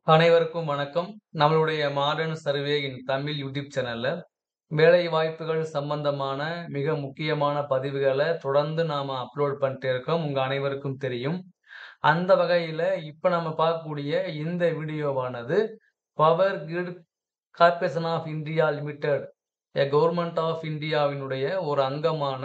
அனைவருக்கும் வணக்கம். நம்மளுடைய modern survey in Tamil YouTube சேனல்ல, வேலை வாய்ப்புகள் சம்பந்தமான மிக முக்கியமான பதிவுகள தொடர்ந்து நாம அப்லோட் பண்ணிட்டே இருக்கோம். உங்க அனைவருக்கும் தெரியும். அந்த வகையில இப்ப நம்ம பார்க்கக்கூடிய இந்த வீடியோவானது, power grid corporation of India limited, a government of இந்தியாவினுடைய ஒரு அங்கமான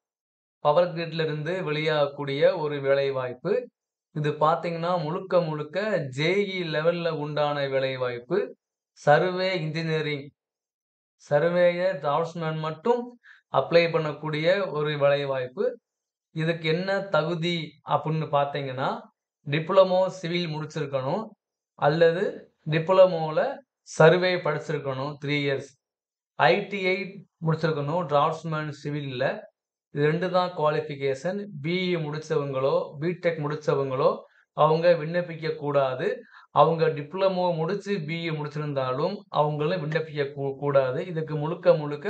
பவர் கிரிட்ல இருந்து வெளியாகக்கூடிய ஒரு வேலைவாய்ப்பு. இது பார்த்தீங்கன்னா, முழுக்க முழுக்க ஜேஇ லெவல்ல உண்டான வேலைவாய்ப்பு. சர்வே இன்ஜினியரிங் சர்வேயர், டிராஃப்ட்ஸ்மேன் மட்டும் அப்ளை பண்ணக்கூடிய ஒரு வேலைவாய்ப்பு. இதுக்கு என்ன தகுதி அப்புட்ன்னு பார்த்தீங்கன்னா, டிப்ளமோ சிவில் முடிச்சிருக்கணும். அல்லது டிப்ளமோல சர்வே படிச்சிருக்கணும் 3 இயர்ஸ். ஐடிஐ முடிச்சிருக்கணும் டிராஃப்ட்ஸ்மேன் சிவில்ல. இது 2 தான் குவாலிஃபிகேஷன். பிஇ முடிச்சவங்களோ, பிடெக் முடிச்சவங்களோ அவங்க விண்ணப்பிக்க கூடாது. அவங்க டிப்ளமோ முடிச்சு பிஇ முடிச்சிருந்தாலும் அவங்களும் விண்ணப்பிக்க கூ கூடாது. இதுக்கு முழுக்க முழுக்க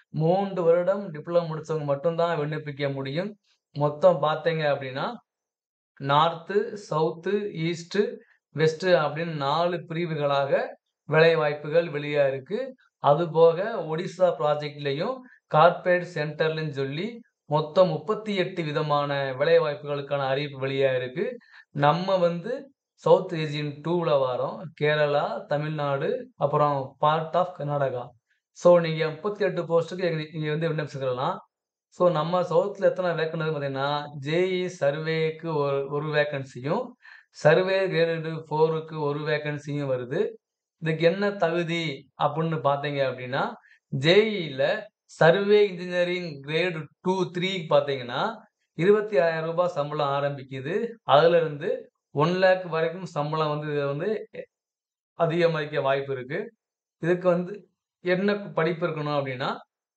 3 வருடம் டிப்ளமோ முடிச்சவங்க மட்டும் தான் விண்ணப்பிக்க முடியும். மொத்தம் பார்த்தீங்க அப்படின்னா, நார்த்து, சவுத்து, ஈஸ்ட்டு, வெஸ்ட்டு அப்படின்னு 4 பிரிவுகளாக வேலைவாய்ப்புகள் வெளியா இருக்கு. அதுபோக ஒடிஷா ப்ராஜெக்ட்லயும், கார்ப்பரேட் சென்டர்லன்னு சொல்லி மொத்தம் 38 விதமான வேலைவாய்ப்புகளுக்கான அறிவிப்பு வெளியா இருக்கு. நம்ம வந்து சவுத் ரீஜியன் 2ல வாரோம். கேரளா, தமிழ்நாடு, அப்புறம் பார்ட் ஆஃப் கர்நாடகா. ஸோ நீங்க 38 போஸ்ட்டுக்கு எங்க நீங்க வந்து விண்ணப்பிச்சுக்கலாம். ஸோ நம்ம சவுத்ல எத்தன வேக்கன்ட் இருக்குன்னு பார்த்தீங்கன்னா, ஜேஇ சர்வேக்கு ஒரு ஒரு வேக்கன்சியும், சர்வே கிரேடு 4க்கு ஒரு வேக்கன்சியும் வருது. இதுக்கு என்ன தகுதி அப்புட்ன்னு பார்த்தீங்க அப்படின்னா, ஜேஇல சர்வே இன்ஜினியரிங் கிரேட் 2, 3க்கு பார்த்தீங்கன்னா, ரூ. 26,000 சம்பளம் ஆரம்பிக்குது. அதிலிருந்து 1,00,000 வரைக்கும் சம்பளம் வந்து இத வந்து எ அதிகரிக்க வாய்ப்பு இருக்கு. இதுக்கு வந்து என்ன படிப்பு இருக்கணும் அப்படின்னா,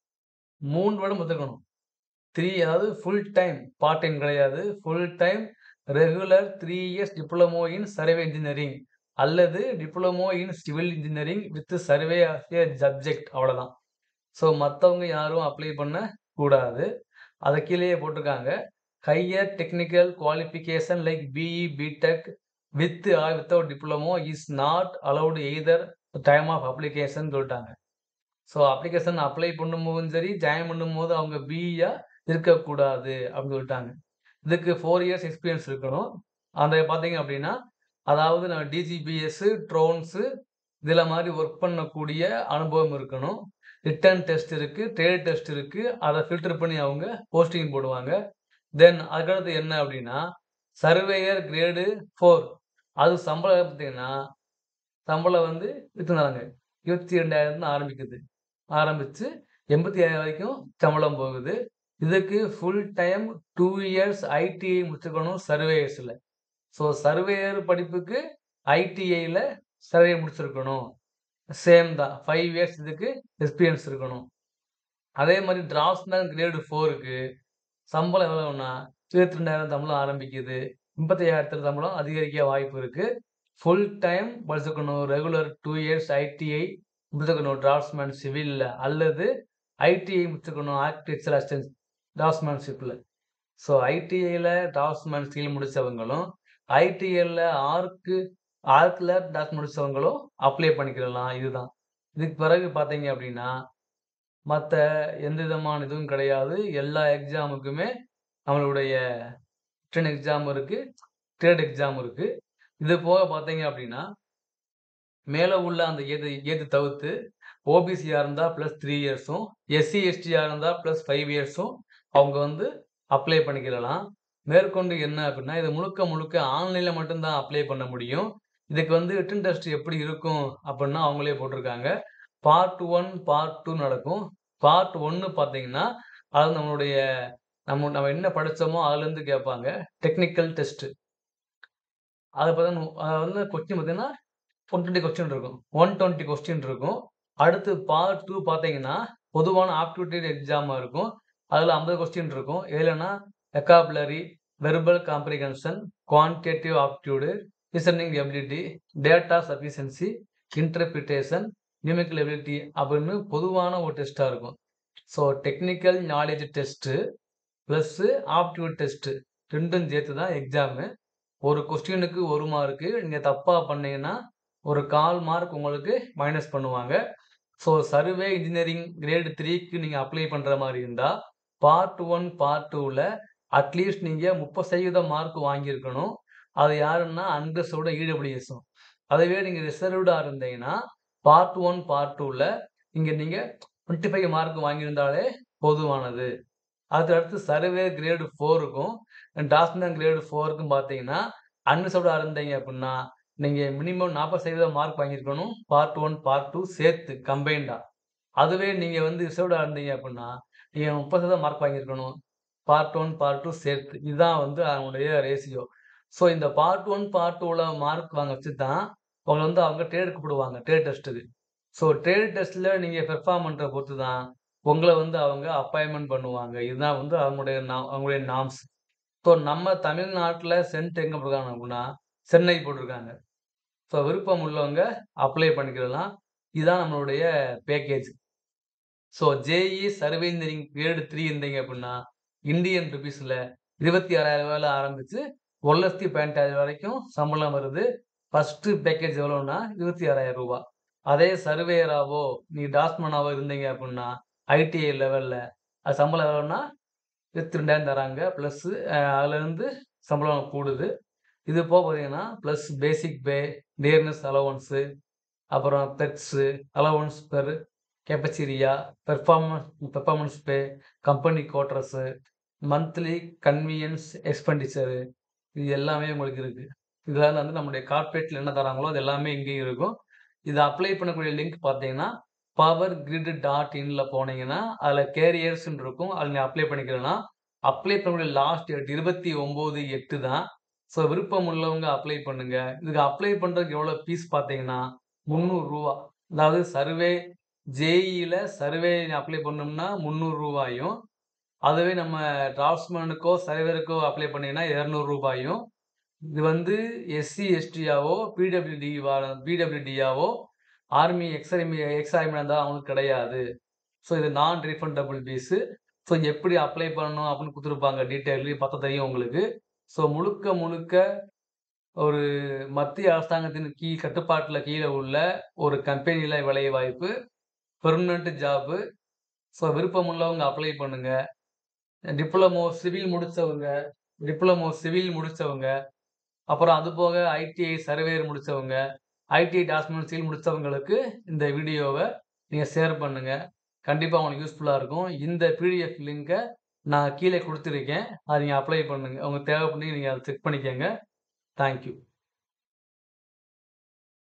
3 வருடம் முடிச்சிருக்கணும். 3 அதாவது ஃபுல் டைம், பார்ட் டைம் கிடையாது. Full time regular 3 years diploma in survey engineering அல்லது diploma in civil engineering with survey as a subject அவ்வளதான். ஸோ மத்தவங்க யாரும் அப்ளை பண்ண கூடாது. அத கீழயே போட்டிருக்காங்க. Higher technical qualification like BE, BTech with or without diploma is not allowed either time of application சொல்லிட்டாங்க. ஸோ அப்ளிகேஷன் அப்ளை பண்ணும்போதும் சரி, ஜாயின் பண்ணும்போது அவங்க பிஇயா இருக்கக்கூடாது அப்படின்னு சொல்லிட்டாங்க. இதுக்கு 4 இயர்ஸ் எக்ஸ்பீரியன்ஸ் இருக்கணும். அந்த பார்த்தீங்க அப்படின்னா, அதாவது நம்ம டிஜிபிஎஸ், ட்ரோன்ஸு இதுல மாரி ஒர்க் பண்ணக்கூடிய அனுபவம் இருக்கணும். ரிட்டன் டெஸ்ட் இருக்கு, ட்ரேட் டெஸ்ட் இருக்கு. அத ஃபில்டர் பண்ணி அவங்க போஸ்டிங் போடுவாங்க. தென் அதுக்கடுத்து என்ன அப்படின்னா, சர்வேயர் கிரேடு 4 அது சம்பளம் பார்த்தீங்கன்னா, சம்பளம் வந்து எத்தனாங்க 22,000 ஆரம்பிக்குது. ஆரம்பிச்சு 87,000 வரைக்கும் சம்பளம் போகுது. இதுக்கு ஃபுல் டைம் 2 இயர்ஸ் ஐடிஐ முடிச்சிருக்கணும் சர்வேயர்ஸ்ல. ஸோ சர்வேயர் படிப்புக்கு ஐடிஐல சர்வே முடிச்சிருக்கணும். சேம் தான். 5 இயர்ஸ் இதுக்கு எக்ஸ்பீரியன்ஸ் இருக்கணும். அதே மாரி டிராஃப்ட்ஸ்மேன் கிரேட் 4க்கு சம்பளம் எவ்வளவுன்னா, 22,000 சம்பளம் ஆரம்பிக்குது. 35,000 சம்பளம் அதிகரிக்க வாய்ப்பு இருக்கு. ஃபுல் டைம் படிச்சிருக்கணும். ரெகுலர் 2 இயர்ஸ் ஐடிஐ முடிச்சிருக்கணும் டிராஃப்ட்ஸ்மேன் சிவில்ல அல்லது ஐடிஐ முடிச்சிருக்கணும் ஆர்க்கிடெக்சர் அசிஸ்டன்ட் டிராஃப்ட்ஸ்மேன்ஷிப்ல. ஸோ ஐடிஐல டிராஃப்ட்ஸ்மேன் சிவில் முடிச்சவங்களும், ஐடிஐல ஆர்க்கு ஆர்க்ல டிராஃப்ட் முடிச்சவங்களும் அப்ளை பண்ணிக்கிடலாம். இதுதான். இதுக்கு பிறகு பார்த்தீங்க அப்படின்னா, மத்த எந்த விதமான இதுவும் கிடையாது. எல்லா எக்ஸாமுக்குமே நம்மளுடைய ரிட்டன் எக்ஸாம் இருக்கு. ட்ரேட் எக்ஸாம் இருக்கு. இது போக பார்த்தீங்க அப்படின்னா, மேல உள்ள அந்த ஏது ஏது தவிர்த்து ஓபிசியா இருந்தா பிளஸ் 3 இயர்ஸும், எஸ்சி, எஸ்டியா இருந்தா பிளஸ் 5 இயர்ஸும் அவங்க வந்து அப்ளை பண்ணிக்கிடலாம். மேற்கொண்டு என்ன அப்படின்னா, இது முழுக்க முழுக்க ஆன்லைன்ல மட்டும் தான் அப்ளை பண்ண முடியும். இதுக்கு வந்து ரிட்டன் டெஸ்ட் எப்படி இருக்கும் அப்படின்னா அவங்களே போட்டிருக்காங்க. பார்ட் 1, பார்ட் 2 நடக்கும். பார்ட் 1 பார்த்தீங்கன்னா, அது நம்மளுடைய நம்ம நம்ம என்ன படிச்சோமோ அதுலருந்து கேட்பாங்க. Technical test. அத பார்த்தீங்கன்னா, அது வந்து கொஸ்டின் பார்த்தீங்கன்னா, 120 கொஸ்டின் இருக்கும். 120 கொஸ்டின் இருக்கும். அடுத்து பார்ட் 2 பார்த்தீங்கன்னா, பொதுவான ஆப்டிட்யூட் எக்ஸாமா இருக்கும். அதுல 50 கொஸ்டின் இருக்கும். எதுலன்னா vocabulary, verbal comprehension, quantitative aptitude, listening ability, data sufficiency, interpretation, numerical ability அப்படின்னு பொதுவான ஒரு டெஸ்ட்டா இருக்கும். So technical knowledge test plus aptitude test 2ம் சேர்த்து தான் எக்ஸாமு. ஒரு கொஸ்டினுக்கு 1 மார்க்கு. நீங்க தப்பா பண்ணீங்கன்னா, ஒரு 1/4 மார்க் உங்களுக்கு மைனஸ் பண்ணுவாங்க. ஸோ சர்வே இன்ஜினியரிங் கிரேட் 3க்கு நீங்க அப்ளை பண்ற மாரி இருந்தா, பார்ட் 1, பார்ட் 2ல அட்லீஸ்ட் நீங்க 30% மார்க் வாங்கியிருக்கணும். அது யாருன்னா அன்ரிசர்வ்டு இடபிள்யூஎஸும். அதுவே நீங்க ரிசர்வ்டா இருந்தீங்கன்னா, பார்ட் 1, பார்ட் 2ல இங்க நீங்க 25 மார்க் வாங்கியிருந்தாலே போதுமானது. அதுக்கு அடுத்து சர்வே கிரேட் 4க்கும், டாஸ்மேன் கிரேட் 4க்கும் பார்த்தீங்கன்னா, அன்ரிசர்வ்டா இருந்தீங்க அப்டின்னா, நீங்க மினிமம் 40% மார்க் வாங்கியிருக்கணும். பார்ட் 1, பார்ட் 2 சேர்த்து கம்பைன்டா. அதுவே நீங்க வந்து ரிசர்வ்டா இருந்தீங்க அப்டின்னா, நீங்க 30% மார்க் வாங்கியிருக்கணும். பார்ட் 1, பார்ட் 2 சேர்த்து. இதுதான் வந்து அதனுடைய ரேஷியோ. ஸோ இந்த பார்ட் 1, பார்ட் 2ல மார்க் வாங்க வச்சு தான், உங்கள வந்து அவங்க ட்ரேடுக்கு கூப்பிடுவாங்க. ட்ரேட் டெஸ்ட்டுக்கு. ஸோ ட்ரேட் டெஸ்ட்ல நீங்க பெர்ஃபார்ம் பண்றத பொறுத்து தான், உங்கள வந்து அவங்க அப்பாயின்ட்மென்ட் பண்ணுவாங்க. இதுதான் வந்து அவங்களுடைய நா அவங்களுடைய நார்ம்ஸ். ஸோ நம்ம தமிழ்நாட்ல சென்ட் எங்க போட்டிருக்காங்க அப்டின்னா, சென்னை போட்டிருக்காங்க. ஸோ விருப்பம் உள்ளவங்க அப்ளை பண்ணிக்கிடலாம். இதுதான் நம்மளுடைய package. So JE survey engineering grade 3 இருந்தீங்க அப்டின்னா, இந்தியன் ரூபீஸ்ல ரூ. 26,000 ஆரம்பிச்சு ரூ. 1,18,000 வரைக்கும் சம்பளம் வருது. ஃபர்ஸ்ட் பேக்கேஜ் எவ்வளோன்னா ரூ. 26,000. அதே சர்வேயராவோ, நீ டாஸ்மேனாவோ இருந்தீங்க அப்டின்னா, ஐடிஐ லெவல்ல அது சம்பளம் எவ்வளோன்னா, 22,000 தராங்க. பிளஸ் அ அதுலருந்து சம்பளம் கூடுது. இது போக பார்த்தீங்கன்னா, plus basic pay, dearness allowance, அப்புறம் perks, allowance per cafeteria, performance performance pay, company quarters, monthly convenience expenditure இது எல்லாமே உங்களுக்கு இருக்கு. இதுல வந்து நம்முடைய கார்ப்பரேட்ல என்ன தராங்களோ, அது எல்லாமே இங்கேயும் இருக்கும். இத அப்ளை பண்ணக்கூடிய லிங்க் பார்த்தீங்கன்னா, பவர் கிரிட் டாட் இன்ல போனீங்கன்னா, அதுல கேரியர்ஸ்ன்னு இருக்கும். அதுல நீங்க அப்ளை பண்ணிக்கலாம். அப்ளை பண்ணக்கூடிய லாஸ்ட் டேட் 29/8 தான். ஸோ விருப்பம் உள்ளவங்க அப்ளை பண்ணுங்க. இதுக்கு அப்ளை பண்றதுக்கு எவ்வளோ ஃபீஸ் பார்த்தீங்கன்னா, ரூ. 300 அதாவது சர்வே ஜேஇல சர்வே அப்ளை பண்ணோம்னா ரூ. 300யும், அதுவே நம்ம டிராஃப்ட்ஸ்மேனுக்கோ, சர்வேயருக்கோ அப்ளை பண்ணீங்கன்னா ரூ. 200யும், இது வந்து எஸ்சி, எஸ்டியாவோ, பிடபிள்யூடி வா பிடபிள்யூடியாவோ, ஆர்மி எக்ஸ் ஆர்மி எக்ஸ் ஆர்மியா இருந்தா அவங்களுக்கு கிடையாது. ஸோ இது நான் ரீஃபண்டபிள் ஃபீஸ். ஸோ எப்படி அப்ளை பண்ணணும் அப்டின்னு குடுத்துருப்பாங்க டீட்டெயில் பார்த்தா தெரியும் உங்களுக்கு. ஸோ முழுக்க முழுக்க ஒரு மத்திய அரசாங்கத்தின் கீழ் கட்டுப்பாட்டுல கீழ உள்ள ஒரு கம்பெனில வேலைவாய்ப்பு. Permanent job. ஸோ விருப்பம் உள்ளவங்க அப்ளை பண்ணுங்க. டிப்ளமோ சிவில் முடிச்சவங்க, டிப்ளமோ சிவில் முடிச்சவங்க, அப்புறம் அது போக ஐடிஐ சர்வேயர் முடிச்சவங்க, ஐடிஐ டாஸ்மேன் சிவில் முடிச்சவங்களுக்கு இந்த வீடியோவ நீங்க ஷேர் பண்ணுங்க. கண்டிப்பா உங்களுக்கு யூஸ்ஃபுல்லா இருக்கும். இந்த பிடிஎஃப் லிங்க நான் கீழ குடுத்திருக்கேன். அத நீங்க அப்ளை பண்ணுங்க. உங்களுக்கு தேவைப்பட்டா நீங்க அத செக் பண்ணிக்கங்க. Thank you.